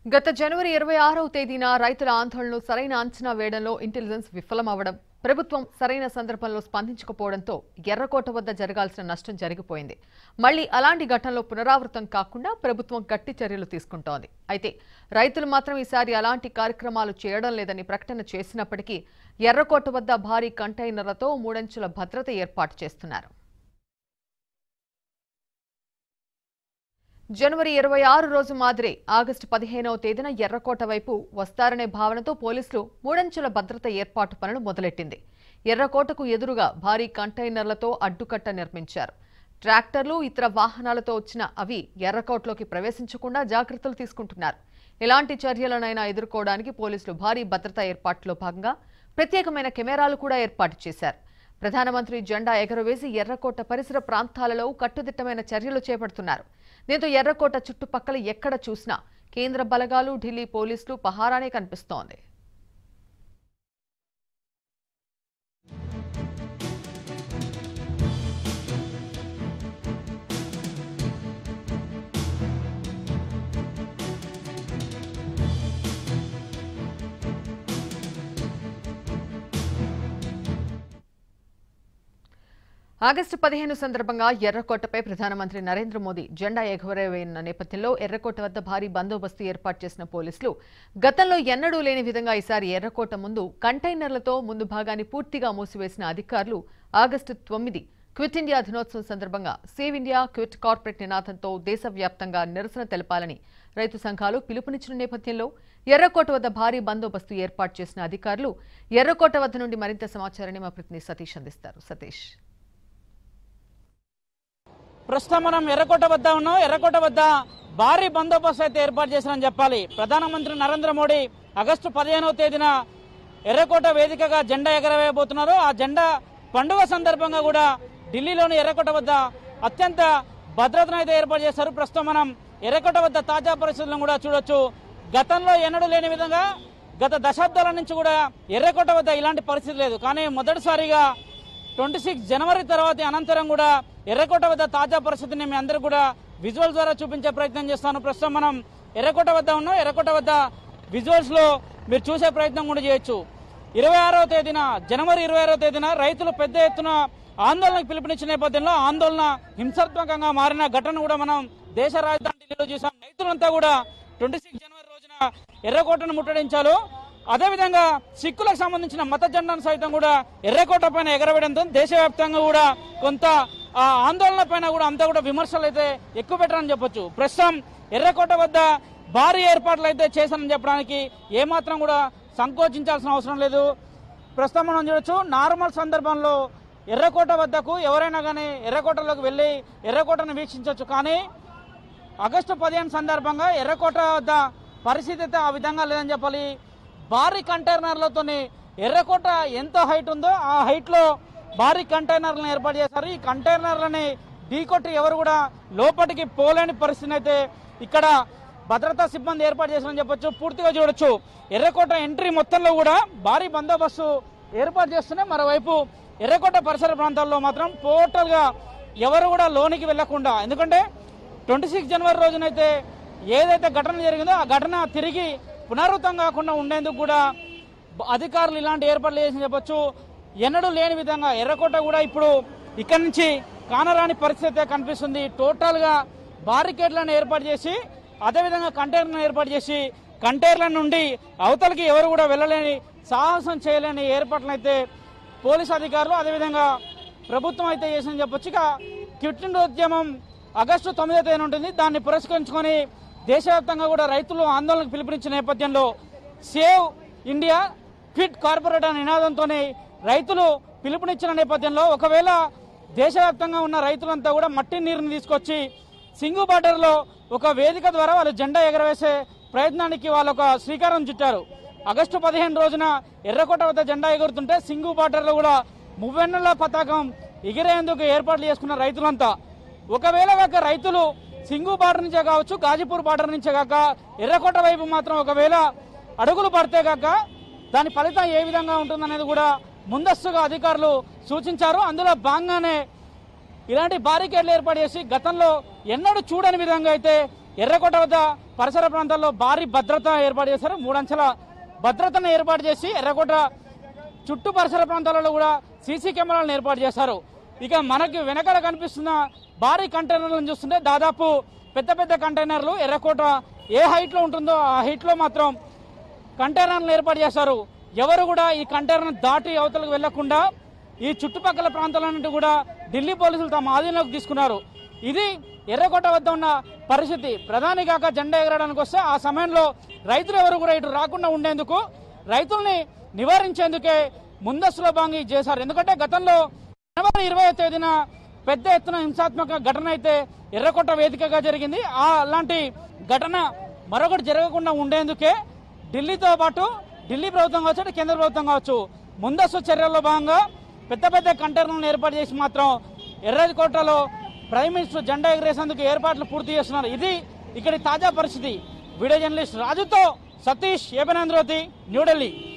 గత జనవరి ఇరవై ఆరవ తేదీన రైతుల ఆందోళనలు సరైన అంచనా వేయడంలో ఇంటెలిజెన్స్ విఫలమవ్వడం ప్రభుత్వం సరైన సందర్భంలో స్పందించకపోవడంతో ఎర్రకోట వద్ద జరగాల్సిన నష్టం జరిగిపోయింది మళ్లీ అలాంటి ఘటనలో పునరావృతం కాకుండా ప్రభుత్వం గట్టి చర్యలు తీసుకుంటోంది అయితే రైతులు మాత్రం ఈసారి అలాంటి కార్యక్రమాలు చేయడం లేదని ప్రకటన చేసినప్పటికీ ఎర్రకోట వద్ద భారీ కంటైనర్లతో మూడంచుల భద్రత ఏర్పాటు చేస్తున్నారు జనవరి ఇరవై ఆరు రోజు మాదిరి ఆగస్టు పదిహేనవ తేదీన ఎర్రకోట వైపు వస్తారనే భావనతో పోలీసులు మూడంచెల భద్రత ఏర్పాటు పనులు మొదలెట్టింది ఎర్రకోటకు ఎదురుగా భారీ కంటైనర్లతో అడ్డుకట్ట నిర్మించారు ట్రాక్టర్లు ఇతర వాహనాలతో వచ్చిన అవి ఎర్రకోటలోకి ప్రవేశించకుండా జాగ్రత్తలు తీసుకుంటున్నారు ఎలాంటి చర్యలనైనా ఎదుర్కోవడానికి పోలీసులు భారీ భద్రతా ఏర్పాట్లో భాగంగా ప్రత్యేకమైన కెమెరాలు కూడా ఏర్పాటు చేశారు ప్రధానమంత్రి జెండా ఎగరవేసి ఎర్రకోట పరిసర ప్రాంతాలలో కట్టుదిట్టమైన చర్యలు చేపడుతున్నారు దీంతో ఎర్రకోట చుట్టుపక్కల ఎక్కడ చూసినా కేంద్ర బలగాలు ఢిల్లీ పోలీసులు పహారానే కనిపిస్తోంది ఆగస్టు పదిహేను సందర్భంగా ఎర్రకోటపై ప్రధానమంత్రి నరేంద్ర మోదీ జెండా ఎగురవేయనున్న నేపథ్యంలో ఎర్రకోట వద్ద భారీ బందోబస్తు ఏర్పాటు చేసిన పోలీసులు గతంలో ఎన్నడూ లేని విధంగా ఈసారి ఎర్రకోట ముందు కంటైనర్లతో ముందు భాగాన్ని పూర్తిగా మూసివేసిన అధికారులు ఆగస్టు తొమ్మిది క్విట్ ఇండియా దినోత్సవం సందర్భంగా సేవ్ ఇండియా క్విట్ కార్పొరేట్ నినాదంతో దేశవ్యాప్తంగా నిరసన తెలపాలని రైతు సంఘాలు పిలుపునిచ్చిన నేపథ్యంలో ఎర్రకోట వద్ద భారీ బందోబస్తు ఏర్పాటు చేసిన అధికారులు ఎర్రకోట వద్ద నుండి మరింత సమాచారాన్ని మా ప్రతినిధి సతీష్ అందిస్తారు సతీష్ ప్రస్తుతం మనం ఎర్రకోట వద్ద ఉన్నాం ఎర్రకోట వద్ద భారీ బందోబస్తు అయితే ఏర్పాటు చేశారని చెప్పాలి ప్రధానమంత్రి నరేంద్ర మోడీ ఆగస్టు పదిహేనవ తేదీన ఎర్రకోట వేదికగా జెండా ఎగరవేయబోతున్నారు ఆ జెండా పండుగ సందర్భంగా కూడా ఢిల్లీలోని ఎర్రకోట వద్ద అత్యంత భద్రతను అయితే ఏర్పాటు చేశారు ప్రస్తుతం మనం ఎర్రకోట వద్ద తాజా పరిస్థితులను కూడా చూడొచ్చు గతంలో ఎన్నడూ లేని విధంగా గత దశాబ్దాల నుంచి కూడా ఎర్రకోట వద్ద ఇలాంటి పరిస్థితి లేదు కానీ మొదటిసారిగా ట్వంటీ సిక్స్ జనవరి తర్వాత అనంతరం కూడా ఎర్రకోట వద్ద తాజా పరిస్థితిని మీ అందరూ కూడా విజువల్ ద్వారా చూపించే ప్రయత్నం చేస్తాను ప్రస్తుతం మనం ఎర్రకోట వద్ద ఉన్నాం ఎర్రకోట వద్ద విజువల్స్ లో మీరు చూసే ప్రయత్నం కూడా చేయొచ్చు ఇరవై ఆరవ తేదీన జనవరి ఇరవై ఆరవ తేదీన రైతులు పెద్ద ఎత్తున ఆందోళనకు పిలుపునిచ్చిన నేపథ్యంలో ఆందోళన హింసాత్మకంగా మారిన ఘటన కూడా మనం దేశ రాజధాని ఢిల్లీలో చూసాం రైతులంతా కూడా ట్వంటీ సిక్స్ జనవరి రోజున ఎర్రకోటను ముట్టడించారు అదేవిధంగా సిక్కులకు సంబంధించిన మత జెండాను సైతం కూడా ఎర్రకోట పైన ఎగరవేయడంతో దేశవ్యాప్తంగా కూడా కొంత ఆ ఆందోళన పైన కూడా అంతా కూడా విమర్శలు అయితే ఎక్కువ పెట్టారని చెప్పొచ్చు ప్రస్తుతం ఎర్రకోట వద్ద భారీ ఏర్పాట్లు అయితే చేశారని చెప్పడానికి ఏమాత్రం కూడా సంకోచించాల్సిన అవసరం లేదు ప్రస్తుతం మనం చూడొచ్చు నార్మల్ సందర్భంలో ఎర్రకోట వద్దకు ఎవరైనా కానీ ఎర్రకోటలోకి వెళ్ళి ఎర్రకోటను వీక్షించవచ్చు కానీ ఆగస్టు పదిహేను సందర్భంగా ఎర్రకోట వద్ద పరిస్థితి అయితే ఆ విధంగా లేదని చెప్పాలి భారీ కంటైనర్లతోని ఎర్రకోట ఎంత హైట్ ఉందో ఆ హైట్లో భారీ కంటైనర్లను ఏర్పాటు చేశారు ఈ కంటైనర్లని ఢీకొట్టి ఎవరు కూడా లోపలికి పోలేని పరిస్థితిని అయితే ఇక్కడ భద్రతా సిబ్బంది ఏర్పాటు చేశారని చెప్పొచ్చు పూర్తిగా చూడొచ్చు ఎర్రకోట ఎంట్రీ మొత్తంలో కూడా భారీ బందోబస్తు ఏర్పాటు చేస్తూనే మరోవైపు ఎర్రకోట పరిసర ప్రాంతాల్లో మాత్రం టోటల్గా ఎవరు కూడా లోనికి వెళ్లకుండా ఎందుకంటే ట్వంటీ సిక్స్ జనవరి రోజునైతే ఏదైతే ఘటన జరిగిందో ఆ ఘటన తిరిగి పునరావృతం కాకుండా ఉండేందుకు కూడా బ- అధికారులు ఇలాంటి ఏర్పాట్లు చేసి చెప్పొచ్చు ఎన్నడూ లేని విధంగా ఎర్రకోట కూడా ఇప్పుడు ఇక్కడి నుంచి కానరాని పరిస్థితి అయితే కనిపిస్తుంది టోటల్గా బారికేడ్లను ఏర్పాటు చేసి అదేవిధంగా కంటైనర్లను ఏర్పాటు చేసి కంటైనర్ల నుండి అవతలకి ఎవరు కూడా వెళ్ళలేని సాహసం చేయలేని ఏర్పాట్లను అయితే పోలీస్ అధికారులు అదేవిధంగా ప్రభుత్వం అయితే చేసిందని చెప్పొచ్చు ఇక క్విట్ ఇండియా ఉద్యమం ఆగస్టు తొమ్మిదో తేదీన ఉంటుంది దాన్ని పురస్కరించుకొని దేశవ్యాప్తంగా కూడా రైతులు ఆందోళనకు పిలుపునిచ్చిన నేపథ్యంలో సేవ్ ఇండియా క్విట్ కార్పొరేట్ అనే నినాదంతోనే రైతులు పిలుపునిచ్చిన నేపథ్యంలో ఒకవేళ దేశవ్యాప్తంగా ఉన్న రైతులంతా కూడా మట్టి నీరుని తీసుకొచ్చి సింగు బార్డర్లో ఒక వేదిక ద్వారా వాళ్ళు జెండా ఎగరవేసే ప్రయత్నానికి వాళ్ళు ఒక శ్రీకారం చుట్టారు ఆగస్టు పదిహేను రోజున ఎర్రకోట వద్ద జెండా ఎగురుతుంటే సింగు బార్డర్లో కూడా మువ్వెన్నుల పతాకం ఎగిరేందుకు ఏర్పాట్లు చేసుకున్న రైతులంతా ఒకవేళ కాక రైతులు సింగు బార్డర్ నుంచే కావచ్చు గాజీపూర్ బార్డర్ నుంచే కాక ఎర్రకోట వైపు మాత్రం ఒకవేళ అడుగులు పడితే కాక దాని ఫలితం ఏ విధంగా ఉంటుందనేది కూడా ముందస్తుగా అధికారులు సూచించారు అందులో భాగంగానే ఇలాంటి బారికేడ్లు ఏర్పాటు చేసి గతంలో ఎన్నడూ చూడని విధంగా అయితే ఎర్రకోట వద్ద పరిసర ప్రాంతాల్లో భారీ భద్రత ఏర్పాటు చేశారు మూడంచెల భద్రతను ఏర్పాటు చేసి ఎర్రకోట చుట్టూ పరిసర ప్రాంతాలలో కూడా సీసీ కెమెరాలను ఏర్పాటు చేశారు ఇక మనకి వెనకాల కనిపిస్తున్న భారీ కంటైనర్లను చూస్తుంటే దాదాపు పెద్ద పెద్ద కంటైనర్లు ఎర్రకోట ఏ హైట్లో ఉంటుందో ఆ హైట్లో మాత్రం కంటైనర్లను ఏర్పాటు చేశారు ఎవరు కూడా ఈ కంటైనర్ దాటి అవతలకు వెళ్లకుండా ఈ చుట్టుపక్కల ప్రాంతాలన్నింటి కూడా ఢిల్లీ పోలీసులు తమ ఆధీనంలోకి తీసుకున్నారు ఇది ఎర్రకోట వద్ద ఉన్న పరిస్థితి ప్రధాని కాక జెండా ఎగరడానికి వస్తే ఆ సమయంలో రైతులు ఎవరు కూడా ఇటు రాకుండా ఉండేందుకు రైతుల్ని నివారించేందుకే ముందస్తులో భాగంగా ఇది చేశారు ఎందుకంటే గతంలో జనవరి ఇరవై తేదీన పెద్ద ఎత్తున హింసాత్మక ఘటన అయితే ఎర్రకోట వేదికగా జరిగింది ఆ అలాంటి ఘటన మరొకటి జరగకుండా ఉండేందుకే ఢిల్లీతో పాటు ఢిల్లీ ప్రభుత్వం కావచ్చు అటు కేంద్ర ప్రభుత్వం కావచ్చు ముందస్తు చర్యల్లో భాగంగా పెద్ద పెద్ద కంటైనర్లను ఏర్పాటు చేసి మాత్రం ఎర్రకోటలో ప్రైమ్ మినిస్టర్ జెండా ఎగరేసేందుకు ఏర్పాట్లు పూర్తి చేస్తున్నారు ఇది ఇక్కడి తాజా పరిస్థితి వీడియో జర్నలిస్ట్ రాజుతో సతీష్ ఏబనాంద్రోతి న్యూఢిల్లీ